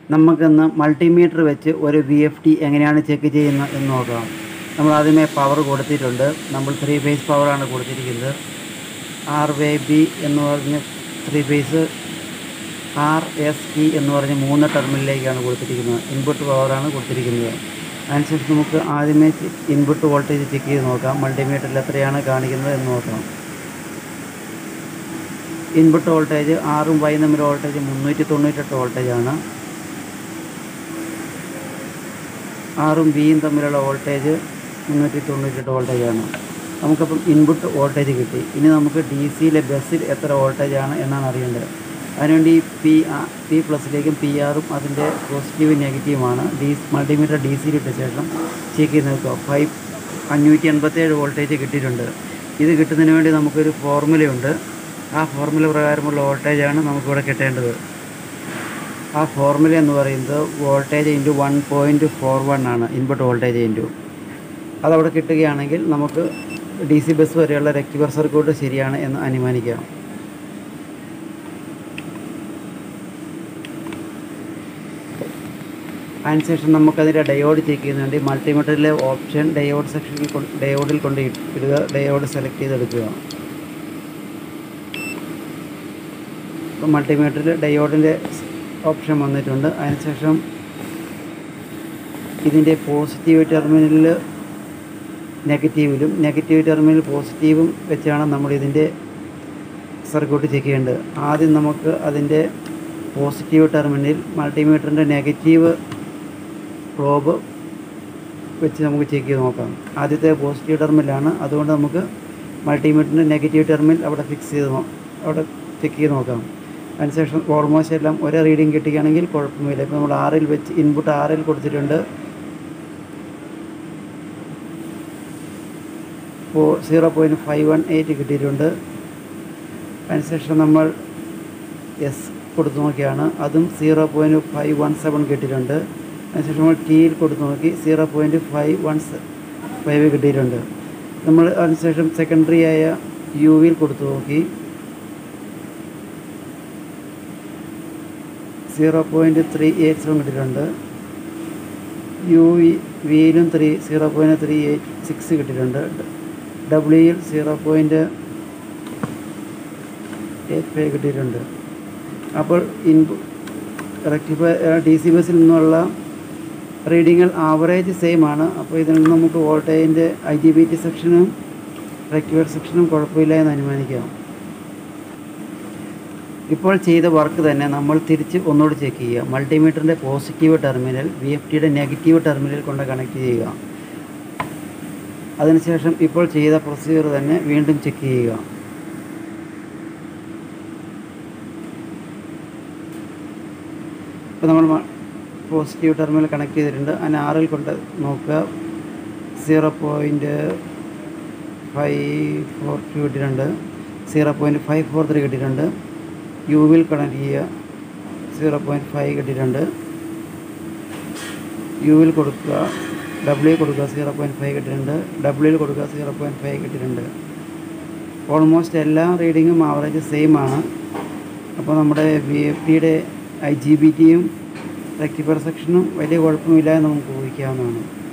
നമുക്കിന്ന് മൾട്ടിമീറ്റർ വെച്ച് ഒരു വി എഫ് ടി എങ്ങനെയാണ് ചെക്ക് ചെയ്യുന്നത് എന്ന് നോക്കാം നമ്മൾ ആദ്യമേ പവർ കൊടുത്തിട്ടുണ്ട് നമ്മൾ ത്രീ ഫേസ് പവറാണ് കൊടുത്തിരിക്കുന്നത് ആർ വേ ബി എന്ന് പറഞ്ഞ് three phase R S T എന്ന് പറഞ്ഞ് മൂന്ന് ടെർമിനലിലേക്കാണ് കൊടുത്തിരിക്കുന്നത് ഇൻപുട്ട് പവറാണ് കൊടുത്തിരിക്കുന്നത് അതിനുശേഷം നമുക്ക് ആദ്യമേ ഇൻപുട്ട് വോൾട്ടേജ് ചെക്ക് ചെയ്ത് നോക്കാം മൾട്ടിമീറ്ററിൽ എത്രയാണ് കാണിക്കുന്നത് എന്ന് നോക്കാം ഇൻപുട്ട് വോൾട്ടേജ് ആറും വൈ തമ്മിൽ വോൾട്ടേജ് മുന്നൂറ്റി തൊണ്ണൂറ്റെട്ട് വോൾട്ടേജാണ് ആറും ബിയും തമ്മിലുള്ള വോൾട്ടേജ് മുന്നൂറ്റി തൊണ്ണൂറ്റെട്ട് വോൾട്ടേജാണ് നമുക്കപ്പം ഇൻപുട്ട് വോൾട്ടേജ് കിട്ടി ഇനി നമുക്ക് ഡി സിയിലെ ബസ്സിൽ എത്ര വോൾട്ടേജാണ് എന്നാണ് അറിയേണ്ടത് അതിനുവേണ്ടി പി പി പ്ലസിലേക്കും പി ആറും അതിൻ്റെ പോസിറ്റീവ് നെഗറ്റീവുമാണ് ഡി മൾട്ടിമീറ്റർ ഡി സിയിലിട്ട ശേഷം ചെക്ക് ചെയ്ത് നോക്കുക ഫൈവ് അഞ്ഞൂറ്റി എൺപത്തേഴ് വോൾട്ടേജ് കിട്ടിയിട്ടുണ്ട് ഇത് കിട്ടുന്നതിന് വേണ്ടി നമുക്കൊരു ഫോർമുലയുണ്ട് ആ ഫോർമുല പ്രകാരമുള്ള വോൾട്ടേജാണ് നമുക്കിവിടെ കിട്ടേണ്ടത് ആ ഫോർമുല എന്ന് പറയുന്നത് voltage into one point four one ആണ് ഇൻപുട്ട് വോൾട്ടേജ് ഇൻറ്റു അതവിടെ കിട്ടുകയാണെങ്കിൽ നമുക്ക് ഡി സി ബസ് വരെയുള്ള റെക്ടിവർ സർക്യൂട്ട് ശരിയാണ് എന്ന് അനുമാനിക്കാം അതിനുശേഷം നമുക്കതിൻ്റെ ഡയോഡ് ചെക്ക് ചെയ്യുന്നുണ്ട് മൾട്ടിമീറ്ററിലെ ഓപ്ഷൻ ഡയോഡ് സെക്ഷനിൽ കൊണ്ട് ഡയോഡിൽ കൊണ്ട് ഇടുക ഡയോഡ് സെലക്ട് ചെയ്തെടുക്കുക ഇപ്പം മൾട്ടിമീറ്ററിൽ ഡയോഡിൻ്റെ ഓപ്ഷൻ വന്നിട്ടുണ്ട് അതിനുശേഷം ഇതിൻ്റെ പോസിറ്റീവ് ടെർമിനലിൽ നെഗറ്റീവിലും നെഗറ്റീവ് ടെർമിനൽ പോസിറ്റീവും വെച്ചാണ് നമ്മൾ ഇതിൻ്റെ സർക്യൂട്ട് ചെക്ക് ചെയ്യേണ്ടത് ആദ്യം നമുക്ക് അതിൻ്റെ പോസിറ്റീവ് ടെർമിനലിൽ മൾട്ടിമീറ്ററിൻ്റെ നെഗറ്റീവ് പ്രോബ് വെച്ച് നമുക്ക് ചെക്ക് ചെയ്ത് നോക്കാം ആദ്യത്തെ പോസിറ്റീവ് ടെർമിനലാണ് അതുകൊണ്ട് നമുക്ക് മൾട്ടിമീറ്ററിൻ്റെ നെഗറ്റീവ് ടെർമിനൽ അവിടെ ഫിക്സ് ചെയ്ത് നോ അവിടെ ചെക്ക് ചെയ്ത് നോക്കാം അതിനുശേഷം ഓൾമോസ്റ്റ് എല്ലാം ഒരേ റീഡിങ് കിട്ടുകയാണെങ്കിൽ കുഴപ്പമില്ല ഇപ്പോൾ നമ്മൾ ആറിൽ വെച്ച് ഇൻപുട്ട് ആറിൽ കൊടുത്തിട്ടുണ്ട് ഇപ്പോൾ zero point five one eight കിട്ടിയിട്ടുണ്ട് അതിനുശേഷം നമ്മൾ എസ് കൊടുത്തു നോക്കിയാണ് അതും zero point five one seven കിട്ടിയിട്ടുണ്ട് അതിനുശേഷം നമ്മൾ ടിയിൽ കൊടുത്തു നോക്കി zero point five one five കിട്ടിയിട്ടുണ്ട് നമ്മൾ അതിനുശേഷം സെക്കൻഡറി ആയ യു വിയിൽ കൊടുത്തു നോക്കി zero point three eight seven കിട്ടിയിട്ടുണ്ട് യു വി വിയിലും three zero point three eight six കിട്ടിയിട്ടുണ്ട് ഡബ്ല്യുയിൽ സീറോ പോയിൻറ്റ് എയ്റ്റ് ഫൈവ് കിട്ടിയിട്ടുണ്ട് അപ്പോൾ ഇൻപു റെക്ടിഫൈ ഡി സി ബസ്സിൽ നിന്നുള്ള റീഡിങ്ങൾ ആവറേജ് സെയിം ആണ് അപ്പോൾ ഇതിൽ നിന്ന് നമുക്ക് വോൾട്ടേജിൻ്റെ ഐ ജി ബി ടി സെക്ഷനും റെക്ടിഫയർ സെക്ഷനും കുഴപ്പമില്ല എന്ന് അനുമാനിക്കാം ഇപ്പോൾ ചെയ്ത വർക്ക് തന്നെ നമ്മൾ തിരിച്ച് ഒന്നുകൂടി ചെക്ക് ചെയ്യുക മൾട്ടിമീറ്ററിൻ്റെ പോസിറ്റീവ് ടെർമിനൽ വി എഫ് ടിയുടെ നെഗറ്റീവ് ടെർമിനൽ കൊണ്ട് കണക്ട് ചെയ്യുക അതിനുശേഷം ഇപ്പോൾ ചെയ്ത പ്രൊസീജിയർ തന്നെ വീണ്ടും ചെക്ക് ചെയ്യുക ഇപ്പോൾ നമ്മൾ പോസിറ്റീവ് ടെർമിനൽ കണക്ട് ചെയ്തിട്ടുണ്ട് അതിന് ആറിൽ കൊണ്ട് നോക്കുക zero point five four two കിട്ടിയിട്ടുണ്ട് zero point five four three കിട്ടിയിട്ടുണ്ട് യു വിൽ കണക്ട് ചെയ്യുക സീറോ പോയിൻറ്റ് ഫൈവ് കിട്ടിയിട്ടുണ്ട് യു വിൽ കൊടുക്കുക ഡബ്ല്യു കൊടുക്കുക സീറോ പോയിൻറ്റ് ഫൈവ് കിട്ടിയിട്ടുണ്ട് ഡബ്ല്യുവിൽ കൊടുക്കുക സീറോ പോയിൻറ്റ് ഫൈവ് കിട്ടിയിട്ടുണ്ട് ഓൾമോസ്റ്റ് എല്ലാ റീഡിങ്ങും ആവറേജ് സെയിം ആണ് അപ്പോൾ നമ്മുടെ വി എഫ് ടിയുടെ ഐ ജി ബി ടിയും റെക്ടിഫയർ സെക്ഷനും വലിയ കുഴപ്പമില്ല എന്ന് നമുക്ക് ഊഹിക്കാവുന്നതാണ്